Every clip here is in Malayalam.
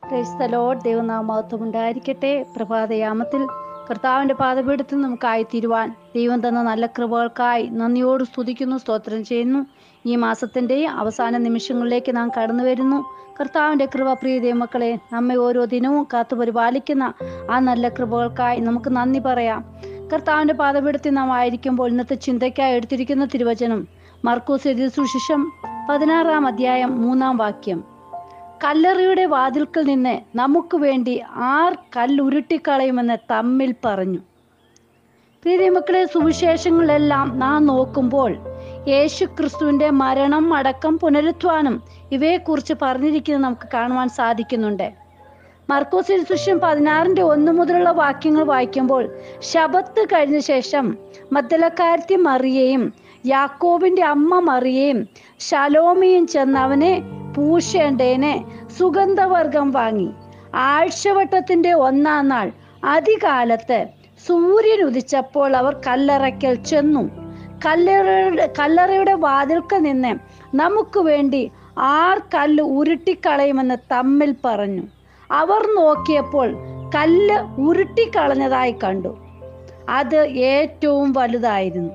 ക്രൈസ്തലോ ദൈവനാമത്വം ഉണ്ടായിരിക്കട്ടെ പ്രഭാതയാമത്തിൽ കർത്താവിന്റെ പാദപീഠത്തിൽ നമുക്കായി തീരുവാൻ ദൈവം തന്ന നല്ല കൃപകൾക്കായി നന്ദിയോട് സ്തുതിക്കുന്നു സ്തോത്രം ചെയ്യുന്നു ഈ മാസത്തിന്റെ അവസാന നിമിഷങ്ങളിലേക്ക് നാം കടന്നു വരുന്നു കർത്താവിന്റെ കൃപ പ്രിയ ദൈവമക്കളെ നമ്മെ ഓരോ ദിനവും കാത്തു പരിപാലിക്കുന്ന ആ നല്ല കൃപകൾക്കായി നമുക്ക് നന്ദി പറയാം കർത്താവിന്റെ പാദപീഠത്തിൽ നാം ആയിരിക്കുമ്പോൾ ഇന്നത്തെ ചിന്തയ്ക്കായി എടുത്തിരിക്കുന്ന തിരുവചനം മർക്കൂസ് എഴുതിയ സുശിഷം പതിനാറാം അധ്യായം മൂന്നാം വാക്യം കല്ലറിയുടെ വാതിൽക്കൽ നിന്ന് നമുക്ക് വേണ്ടി ആർ കല്ലുരുട്ടിക്കളയുമെന്ന് തമ്മിൽ പറഞ്ഞു പ്രിയമക്കളെ സുവിശേഷങ്ങളെല്ലാം നാം നോക്കുമ്പോൾ യേശു ക്രിസ്തുവിന്റെ മരണം അടക്കം പുനരുത്ഥാനം ഇവയെക്കുറിച്ച് പറഞ്ഞിരിക്കുന്നത് നമുക്ക് കാണുവാൻ സാധിക്കുന്നുണ്ട് മർക്കോസ് സുഷ്യം പതിനാറിന്റെ ഒന്ന് മുതലുള്ള വാക്യങ്ങൾ വായിക്കുമ്പോൾ ശബത്ത് കഴിഞ്ഞ ശേഷം മദ്ദലക്കാരത്തി മറിയയും യാക്കോബിന്റെ അമ്മ മറിയയും ശലോമിയും ചെന്ന് അവനെ പൂശേണ്ടേനെ സുഗന്ധവർഗം വാങ്ങി ആഴ്ചവട്ടത്തിന്റെ ഒന്നാം നാൾ അതികാലത്ത് സൂര്യൻ ഉദിച്ചപ്പോൾ അവർ കല്ലറയ്ക്കൽ ചെന്നു കല്ലറയുടെ കല്ലറയുടെ വാതിൽക്കൽ നിന്ന് നമുക്ക് വേണ്ടി ആർ കല്ല് ഉരുട്ടിക്കളയുമെന്ന് തമ്മിൽ പറഞ്ഞു അവർ നോക്കിയപ്പോൾ കല്ല് ഉരുട്ടിക്കളഞ്ഞതായി കണ്ടു അത് ഏറ്റവും വലുതായിരുന്നു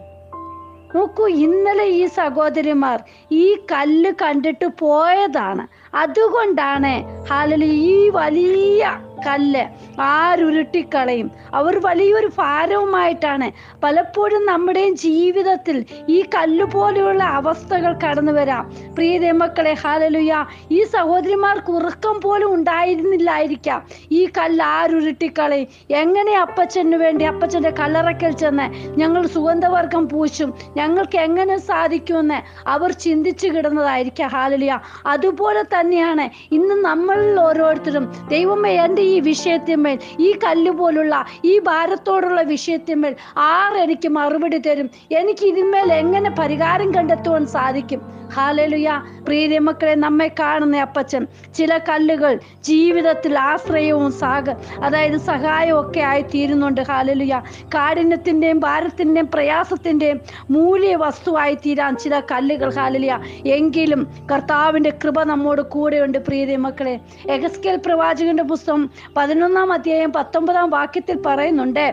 നോക്കൂ ഇന്നലെ ഈ സഹോദരിമാർ ഈ കല്ല് കണ്ടിട്ട് പോയതാണ് അതുകൊണ്ടാണ് ഹാലലി ഈ വലിയ കല്ല് ആരുരുട്ടിക്കളയും അവർ വലിയൊരു ഭാരവുമായിട്ടാണ് പലപ്പോഴും നമ്മുടെയും ജീവിതത്തിൽ ഈ കല്ല് പോലെയുള്ള അവസ്ഥകൾ കടന്നു വരാം പ്രിയ മക്കളെ ഹാലലുയ ഈ സഹോദരിമാർക്ക് ഉറക്കം പോലും ഉണ്ടായിരുന്നില്ലായിരിക്കാം ഈ കല്ല് ആരുരുട്ടിക്കളയും എങ്ങനെ അപ്പച്ചന് വേണ്ടി അപ്പച്ചന്റെ കല്ലറക്കൽ ചെന്ന് ഞങ്ങൾ സുഗന്ധവർഗം പൂശും ഞങ്ങൾക്ക് എങ്ങനെ സാധിക്കുമെന്ന് അവർ ചിന്തിച്ചു കിടന്നതായിരിക്കാം ഹാലലിയ അതുപോലെ തന്നെയാണ് ഇന്ന് നമ്മളിൽ ഓരോരുത്തരും ദൈവമേ എൻ്റെ ഈ വിഷയത്തിന്മേൽ ഈ കല്ല് പോലുള്ള ഈ ഭാരത്തോടുള്ള വിഷയത്തിന്മേൽ ആർ എനിക്ക് മറുപടി തരും എനിക്ക് ഇതിന്മേൽ എങ്ങനെ പരിഹാരം കണ്ടെത്തുവാൻ സാധിക്കും ഹാലലുയ പ്രിയ മക്കളെ നമ്മെ കാണുന്ന അപ്പച്ചൻ ചില കല്ലുകൾ ജീവിതത്തിൽ ആശ്രയവും സാഗ അതായത് സഹായവും ഒക്കെ ആയി തീരുന്നുണ്ട് ഹാലലുയ കാഠിന്യത്തിൻ്റെയും ഭാരത്തിൻ്റെയും പ്രയാസത്തിൻ്റെയും മൂല്യ വസ്തുവായി തീരാൻ ചില കല്ലുകൾ ഹാലലിയ എങ്കിലും കർത്താവിൻ്റെ കൃപ നമ്മോട് കൂടെയുണ്ട് പ്രിയ മക്കളെ എഗസ്കേൽ പ്രവാചകന്റെ പുസ്തകം പതിനൊന്നാം അധ്യായം പത്തൊമ്പതാം വാക്യത്തിൽ പറയുന്നുണ്ട്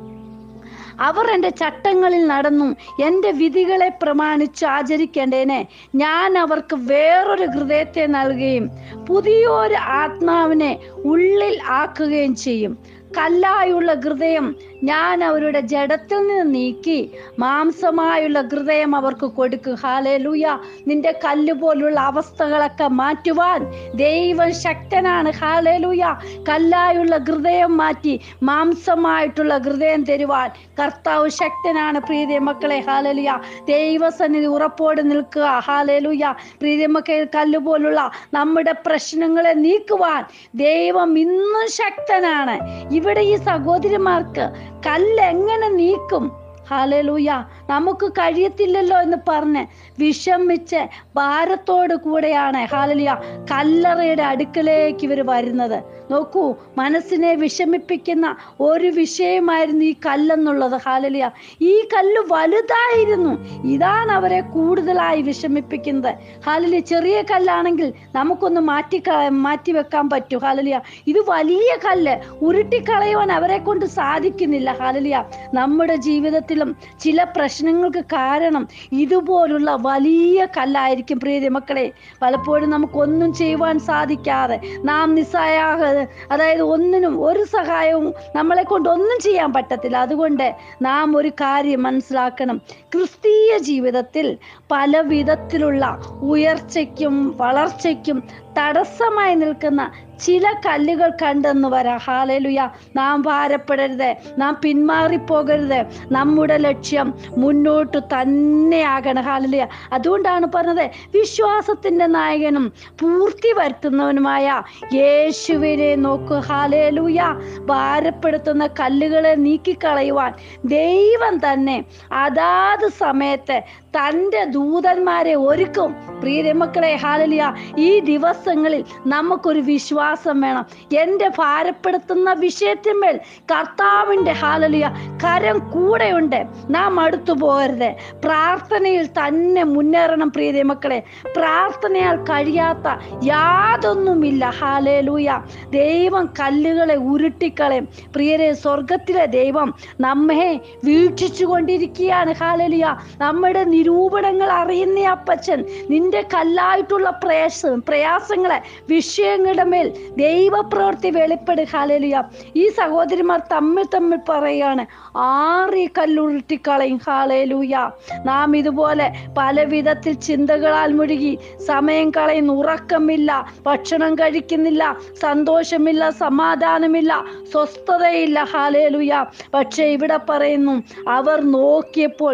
അവർ എൻ്റെ ചട്ടങ്ങളിൽ നടന്നു എൻ്റെ വിധികളെ പ്രമാണിച്ച് ആചരിക്കേണ്ടേനെ ഞാൻ അവർക്ക് വേറൊരു ഹൃദയത്തെ നൽകുകയും പുതിയൊരു ആത്മാവിനെ ഉള്ളിൽ ആക്കുകയും ചെയ്യും കല്ലായുള്ള ഹൃദയം ഞാൻ അവരുടെ ജഡത്തിൽ നിന്ന് നീക്കി മാംസമായുള്ള ഹൃദയം അവർക്ക് കൊടുക്കും ഹാലേ ലൂയ നിന്റെ കല്ല് പോലുള്ള അവസ്ഥകളൊക്കെ മാറ്റുവാൻ ദൈവം ശക്തനാണ് ഹാലേ ലൂയ കല്ലായുള്ള ഹൃദയം മാറ്റി മാംസമായിട്ടുള്ള ഹൃദയം തരുവാൻ കർത്താവ് ശക്തനാണ് പ്രീതി മക്കളെ ഹാലലുയ ദൈവസന്നിധി ഉറപ്പോട് നിൽക്കുക ഹാലലുയ പ്രീതി മക്കൾ കല്ല് പോലുള്ള നമ്മുടെ പ്രശ്നങ്ങളെ നീക്കുവാൻ ദൈവം ഇന്നും ശക്തനാണ് ഇവിടെ ഈ സഹോദരിമാർക്ക് കല്ല് എങ്ങനെ നീക്കും ഹാലലൂയ നമുക്ക് കഴിയത്തില്ലല്ലോ എന്ന് പറഞ്ഞ് വിഷമിച്ച് ഭാരത്തോട് കൂടെയാണ് ഹാലലിയ കല്ലറയുടെ അടുക്കലേക്ക് ഇവർ വരുന്നത് നോക്കൂ മനസ്സിനെ വിഷമിപ്പിക്കുന്ന ഒരു വിഷയമായിരുന്നു ഈ കല്ലെന്നുള്ളത് ഹാലലിയ ഈ കല്ല് വലുതായിരുന്നു ഇതാണ് അവരെ കൂടുതലായി വിഷമിപ്പിക്കുന്നത് ഹാലലിയ ചെറിയ കല്ലാണെങ്കിൽ നമുക്കൊന്ന് മാറ്റി മാറ്റി വെക്കാൻ പറ്റൂ ഹാലലിയ ഇത് വലിയ കല്ല് ഉരുട്ടിക്കളയുവാൻ അവരെ കൊണ്ട് സാധിക്കുന്നില്ല ഹാലലിയ നമ്മുടെ ജീവിതത്തിലും ചില പ്രശ്നങ്ങൾക്ക് കാരണം ഇതുപോലുള്ള വലിയ കല്ലായിരിക്കും പ്രിയ മക്കളെ പലപ്പോഴും നമുക്കൊന്നും ചെയ്യുവാൻ സാധിക്കാതെ നാം നിസ്സഹായ അതായത് ഒന്നിനും ഒരു സഹായവും നമ്മളെ കൊണ്ട് ഒന്നും ചെയ്യാൻ പറ്റത്തില്ല അതുകൊണ്ട് നാം ഒരു കാര്യം മനസ്സിലാക്കണം ക്രിസ്തീയ ജീവിതത്തിൽ പല വിധത്തിലുള്ള ഉയർച്ചയ്ക്കും വളർച്ചയ്ക്കും തടസ്സമായി നിൽക്കുന്ന ചില കല്ലുകൾ കണ്ടെന്ന് വരാം ഹാലലുയ നാം ഭാരപ്പെടരുത് നാം പിന്മാറിപ്പോകരുത് നമ്മുടെ ലക്ഷ്യം മുന്നോട്ട് തന്നെയാകണം ഹാലലുയ അതുകൊണ്ടാണ് പറഞ്ഞത് വിശ്വാസത്തിന്റെ നായകനും പൂർത്തി വരുത്തുന്നവനുമായ യേശുവിനെ നോക്കൂ ഹാലേലൂയ ഭാരപ്പെടുത്തുന്ന കല്ലുകളെ നീക്കിക്കളയുവാൻ ദൈവം തന്നെ അതാത് സമയത്ത് തൻ്റെ ദൂതന്മാരെ ഒരുക്കും പ്രിയരമക്കളെ ഹാലലിയ ഈ ദിവസങ്ങളിൽ നമുക്കൊരു വിശ്വാസം വേണം എൻ്റെ ഭാരപ്പെടുത്തുന്ന വിഷയത്തിന്മേൽ കർത്താവിൻ്റെ ഹാലലിയ കരം കൂടെയുണ്ട് നാം അടുത്തു പോകരുത് പ്രാർത്ഥനയിൽ തന്നെ മുന്നേറണം പ്രിയരമക്കളെ പ്രാർത്ഥനയാൽ കഴിയാത്ത യാതൊന്നുമില്ല ഹാലേലൂയ ദൈവം കല്ലുകളെ ഉരുട്ടിക്കളയും പ്രിയരെ സ്വർഗത്തിലെ ദൈവം നമ്മെ വീക്ഷിച്ചു കൊണ്ടിരിക്കുകയാണ് ഹാലലിയ നമ്മുടെ നിരൂപണങ്ങൾ അറിയുന്ന അപ്പച്ചൻ നിന്റെ കല്ലായിട്ടുള്ള പ്രയാസ പ്രയാസങ്ങളെ വിഷയങ്ങളുടെ മേൽ ദൈവപ്രവൃത്തി വെളിപ്പെടുക ഹാലലിയ ഈ സഹോദരിമാർ തമ്മിൽ തമ്മിൽ പറയുകയാണ് ആറി കല്ലുരുട്ടിക്കളയും ഹാലേലൂയ നാം ഇതുപോലെ പല വിധത്തിൽ ചിന്തകളാൽ മുഴുകി സമയം കളയുന്ന ഉറക്കമില്ല ഭക്ഷണം കഴിക്കുന്നില്ല സന്തോഷമില്ല സമാധാനമില്ല സ്വസ്ഥതയില്ല ഹാലേലുയ പക്ഷെ ഇവിടെ പറയുന്നു അവർ നോക്കിയപ്പോൾ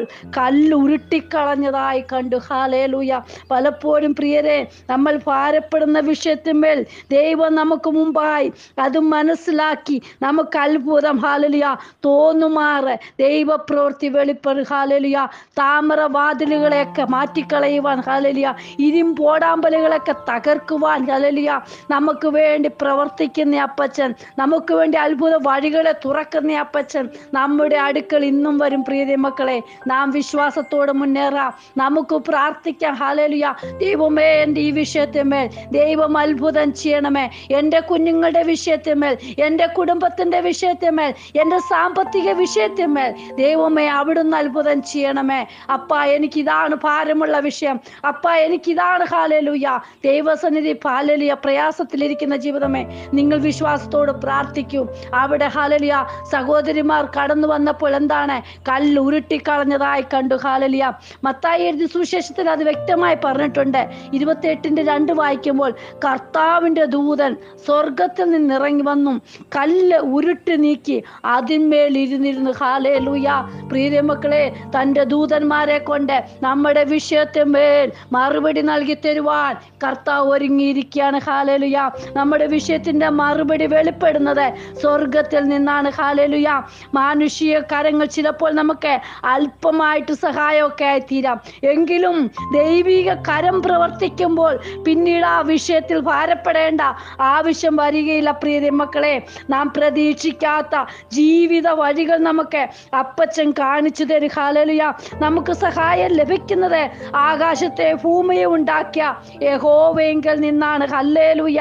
കല്ലുരുട്ടിക്കളഞ്ഞതായി കണ്ടു ഹാലേലുയ പലപ്പോഴും പ്രിയരെ നമ്മൾ ഭാരപ്പെടുന്ന വിഷയത്തിന്മേൽ ദൈവം നമുക്ക് മുമ്പായി അത് മനസ്സിലാക്കി നമുക്ക് അത്ഭുതം ഹാലലിയ തോന്നുമാറ് ദൈവപ്രവൃത്തി വെളിപ്പെടും ഹാലലിയ താമര വാതിലുകളെയൊക്കെ മാറ്റിക്കളയുവാൻ ഹാലലിയ ഇരുമ്പോടാമ്പലുകളൊക്കെ തകർക്കുവാൻ ഹാലലിയ നമുക്ക് വേണ്ടി പ്രവർത്തിക്കുന്ന അപ്പച്ചൻ നമുക്ക് വേണ്ടി അത്ഭുത വഴികളെ തുറക്കുന്ന അപ്പച്ചൻ നമ്മുടെ അടുക്കൽ ഇന്നും വരും പ്രിയ മക്കളെ നാം വിശ്വാസത്തോടെ മുന്നേറാം നമുക്ക് പ്രാർത്ഥിക്കാം ഹാലലിയ ദൈവമേ എൻ്റെ ഈ വിഷയത്തിന്മേൽ ദൈവം അത്ഭുതം ചെയ്യണമേ എൻ്റെ കുഞ്ഞുങ്ങളുടെ വിഷയത്തിന്മേൽ എൻ്റെ കുടുംബത്തിൻ്റെ വിഷയത്തിന്മേൽ എൻ്റെ സാമ്പത്തിക വിഷയത്തിന്മേൽ ദൈവമേ അവിടുന്ന് അത്ഭുതം ചെയ്യണമേ അപ്പ എനിക്കിതാണ് ഭാരമുള്ള വിഷയം അപ്പ എനിക്കിതാണ് ഹാലലുയ ദൈവസന്നിധി ഹാലലിയ പ്രയാസത്തിലിരിക്കുന്ന ജീവിതമേ നിങ്ങൾ വിശ്വാസത്തോട് പ്രാർത്ഥിക്കൂ അവിടെ ഹാലലിയ സഹോദരിമാർ കടന്നു വന്നപ്പോൾ എന്താണ് കല്ല് ഉരുട്ടിക്കളഞ്ഞതായി കണ്ടു ഹാലലിയ മത്തായി എഴുതി സുവിശേഷത്തിൽ അത് വ്യക്തമായി പറഞ്ഞിട്ടുണ്ട് ഇരുപത്തിയെട്ടിന്റെ രണ്ട് വായിക്കുമ്പോൾ കർത്താവിന്റെ ദൂതൻ സ്വർഗത്തിൽ നിന്ന് ഇറങ്ങി വന്നു കല്ല് ഉരുട്ടി നീക്കി അതിന്മേൽ ഇരുന്നിരുന്നു ഹാലേ ലൂയ പ്രിയമക്കളെ തൻ്റെ ദൂതന്മാരെ കൊണ്ട് നമ്മുടെ വിഷയത്തിന്മേൽ മറുപടി നൽകി തരുവാൻ കർത്താവ് ഒരുങ്ങിയിരിക്കുകയാണ് ഹാലലുയ നമ്മുടെ വിഷയത്തിന്റെ മറുപടി വെളിപ്പെടുന്നത് സ്വർഗത്തിൽ നിന്നാണ് ഹാലലുയ മാനുഷിക കരങ്ങൾ ചിലപ്പോൾ നമുക്ക് അല്പമായിട്ട് സഹായമൊക്കെ ആയിത്തീരാം എങ്കിലും ദൈവിക കരം പ്രവർത്തിക്കുമ്പോൾ പിന്നീട് ആ വിഷയത്തിൽ ഭാരപ്പെടേണ്ട ആവശ്യം വരികയില്ല പ്രിയ മക്കളെ നാം പ്രതീക്ഷിക്കാത്ത ജീവിത വഴികൾ നമുക്ക് അപ്പച്ചൻ കാണിച്ചു തരും ഹാലലുയ നമുക്ക് സഹായം ലഭിക്കുന്നത് ആകാശത്തെ ഭൂമിയെ ഉണ്ടാക്കിയ യഹോവെങ്കിൽ നിന്നാണ് ഹല്ലേലുയ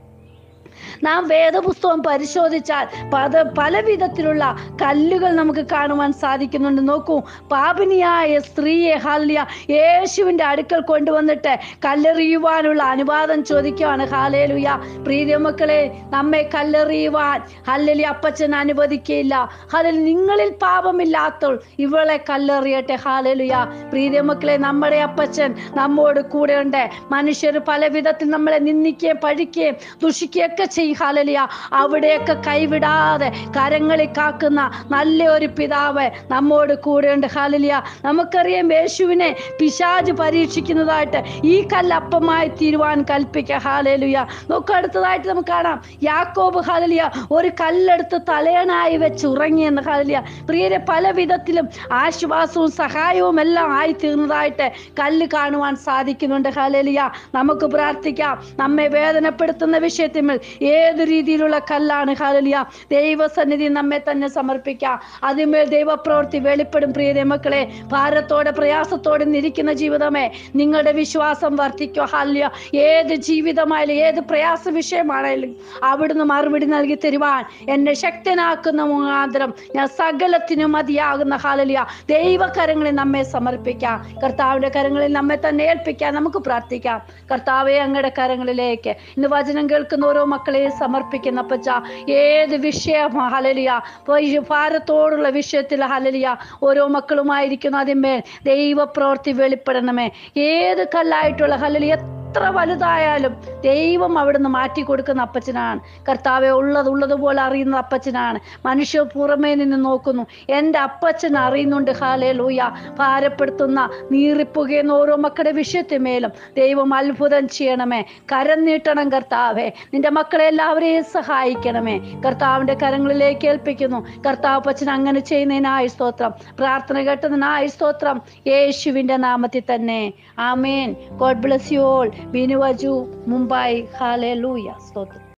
നാം വേദപുസ്തകം പരിശോധിച്ചാൽ പല പല വിധത്തിലുള്ള കല്ലുകൾ നമുക്ക് കാണുവാൻ സാധിക്കുന്നുണ്ട് നോക്കൂ പാപിനിയായ സ്ത്രീയെ ഹാലിയ യേശുവിൻ്റെ അടുക്കൽ കൊണ്ടുവന്നിട്ട് കല്ലെറിയുവാനുള്ള അനുവാദം ചോദിക്കുവാണ് ഹാലേലുയ പ്രീതിമക്കളെ നമ്മെ കല്ലെറിയുവാൻ ഹല്ലലി അപ്പച്ചൻ അനുവദിക്കയില്ല ഹലൽ നിങ്ങളിൽ പാപമില്ലാത്തവൾ ഇവളെ കല്ലെറിയട്ടെ ഹാലേലുയ പ്രീതിമക്കളെ നമ്മുടെ അപ്പച്ചൻ നമ്മോട് കൂടെയുണ്ട് മനുഷ്യർ പല വിധത്തിൽ നമ്മളെ നിന്ദിക്കുകയും പഴിക്കുകയും ദുഷിക്കുകയൊക്കെ ചെയ്യും ഹാലലിയ അവിടെയൊക്കെ കൈവിടാതെ കരങ്ങളിൽ കാക്കുന്ന നല്ല ഒരു പിതാവ് നമ്മോട് കൂടെയുണ്ട് ഹാലലിയ നമുക്കറിയാം യേശുവിനെ പിശാജ് പരീക്ഷിക്കുന്നതായിട്ട് ഈ കല്ലപ്പമായി തീരുവാൻ കൽപ്പിക്കുക ഹാലലിയ നോക്ക് അടുത്തതായിട്ട് നമുക്ക് കാണാം യാക്കോബ് ഹാലലിയ ഒരു കല്ലെടുത്ത് തലയണായി വെച്ച് ഉറങ്ങിയെന്ന് ഹാലലിയ പ്രിയരെ പല വിധത്തിലും ആശ്വാസവും സഹായവും എല്ലാം ആയി തീർന്നതായിട്ട് കല്ല് കാണുവാൻ സാധിക്കുന്നുണ്ട് ഹാലലിയ നമുക്ക് പ്രാർത്ഥിക്കാം നമ്മെ വേദനപ്പെടുത്തുന്ന വിഷയത്തിൽ ഏത് രീതിയിലുള്ള കല്ലാണ് ഹാലലിയ ദൈവസന്നിധി നമ്മെ തന്നെ സമർപ്പിക്കാം അതിന്മേൽ ദൈവപ്രവൃത്തി വെളിപ്പെടും പ്രിയ മക്കളെ ഭാരത്തോടെ പ്രയാസത്തോടെ നിരിക്കുന്ന ജീവിതമേ നിങ്ങളുടെ വിശ്വാസം വർദ്ധിക്കുക ഹാലിയ ഏത് ജീവിതമായാലും ഏത് പ്രയാസ വിഷയമാണെങ്കിലും അവിടുന്ന് മറുപടി നൽകി തരുവാൻ എന്നെ ശക്തനാക്കുന്ന മുഖാന്തരം ഞാൻ സകലത്തിനും മതിയാകുന്ന ഹാലലിയ ദൈവകരങ്ങളിൽ നമ്മെ സമർപ്പിക്കാം കർത്താവിന്റെ കരങ്ങളിൽ നമ്മെ തന്നെ ഏൽപ്പിക്കാം നമുക്ക് പ്രാർത്ഥിക്കാം കർത്താവെ അങ്ങയുടെ കരങ്ങളിലേക്ക് ഇന്ന് വചനം കേൾക്കുന്ന ഓരോ മക്കളെ സമർപ്പിക്കുന്ന പച്ച ഏത് വിഷയം ഹലലിയ ഭാരത്തോടുള്ള വിഷയത്തിൽ ഹലലിയ ഓരോ മക്കളുമായിരിക്കുന്നു അതിന്മേൽ ദൈവപ്രവൃത്തി വെളിപ്പെടണമേ ഏത് കല്ലായിട്ടുള്ള ഹലലിയ എത്ര വലുതായാലും ദൈവം അവിടുന്ന് മാറ്റി കൊടുക്കുന്ന അപ്പച്ചനാണ് കർത്താവെ ഉള്ളത് ഉള്ളതുപോലെ അറിയുന്ന അപ്പച്ചനാണ് മനുഷ്യർ പുറമേ നിന്ന് നോക്കുന്നു എൻ്റെ അപ്പച്ചൻ അറിയുന്നുണ്ട് ഹാലേ ലൂയ ഭാരപ്പെടുത്തുന്ന നീറിപ്പുകയെന്ന ഓരോ മക്കളുടെ വിഷയത്തിന്മേലും ദൈവം അത്ഭുതം ചെയ്യണമേ കരം നീട്ടണം കർത്താവെ നിന്റെ മക്കളെ എല്ലാവരെയും സഹായിക്കണമേ കർത്താവിൻ്റെ കരങ്ങളിലേക്ക് ഏൽപ്പിക്കുന്നു കർത്താവ് അപ്പച്ചൻ അങ്ങനെ ചെയ്യുന്നതിനായി സ്തോത്രം പ്രാർത്ഥന കേട്ടതിനായി സ്തോത്രം യേശുവിൻ്റെ നാമത്തിൽ തന്നെ ആമേൻ ഗോഡ് ബ്ലസ് യു ഓൾ ബിനുവജു മുംബൈ ഹാലേ ലൂയ സ്തോത്രം